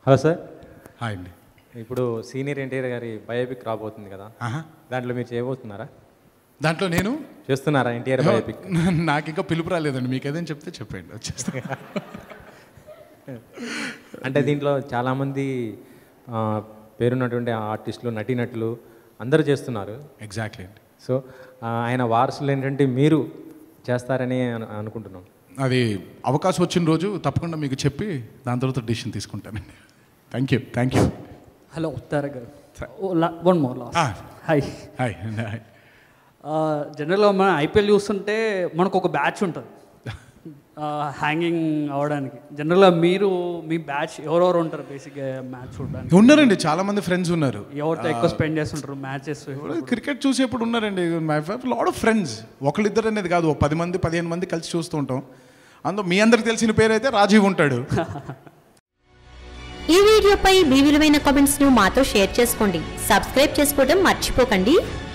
Hello sir hi అండి ఇప్పుడు senior NTR గారి బయోపిక్ రాబోతుంది కదా ఆహా. దాంట్లో మీరు చేయబోతున్నారా దాంట్లో నేను చేస్తున్నారా ఎన్టీఆర్ బయోపిక్ నాకు ఇంకా పిలుపు రాలేదండి మీకు ఏదైనా చెప్తే చెప్పండి వచ్చేస్తా అంటే దీంట్లో చాలామంది ఆ, పేరున్నటువంటి ఆర్టిస్టులు నటీనటులు అందరూ చేస్తున్నారు ఎగ్జాక్ట్లీ అండి సో ఆ, ఆయన వారసులు ఏంటంటే మీరు చేస్తారని అను- అనుకుంటున్నాం అది అవకాశం వచ్చిన రోజు తప్పకుండా మీకు చెప్పి దాని తర్వాత డిసిషన్ తీసుకుంటానండి thank you thank you hello Tarak garu one more last Ah. Hi hi hi జనరల్గా మన ఐపీఎల్ చూస్తుంటే మనకు ఒక బ్యాచ్ ఉంటుంది హ్యాంగింగ్ అవ్వడానికి జనరల్గా మీరు మీ బ్యాచ్ ఎవరెవరు ఉంటారు బేసిక్గా మ్యాచ్ చూడడానికి ఉన్నారండి చాలా మంది ఫ్రెండ్స్ ఉన్నారు ఎవరితో ఎక్కువ స్పెండ్ చేస్తుంటారు మ్యాచెస్ క్రికెట్ చూసేప్పుడు ఉన్నారండి మై లాడ్ ఆఫ్ ఫ్రెండ్స్ ఒకళ్ళిద్దరు అనేది కాదు ఓ పది మంది పదిహేను మంది కలిసి చూస్తూ ఉంటాం అందులో మీ అందరికి తెలిసిన పేరు అయితే రాజీవ్ ఉంటాడు ఈ వీడియోపై మీ విలువైన కామెంట్స్ ను మాతో షేర్ చేసుకోండి సబ్స్క్రైబ్ చేసుకోవడం మర్చిపోకండి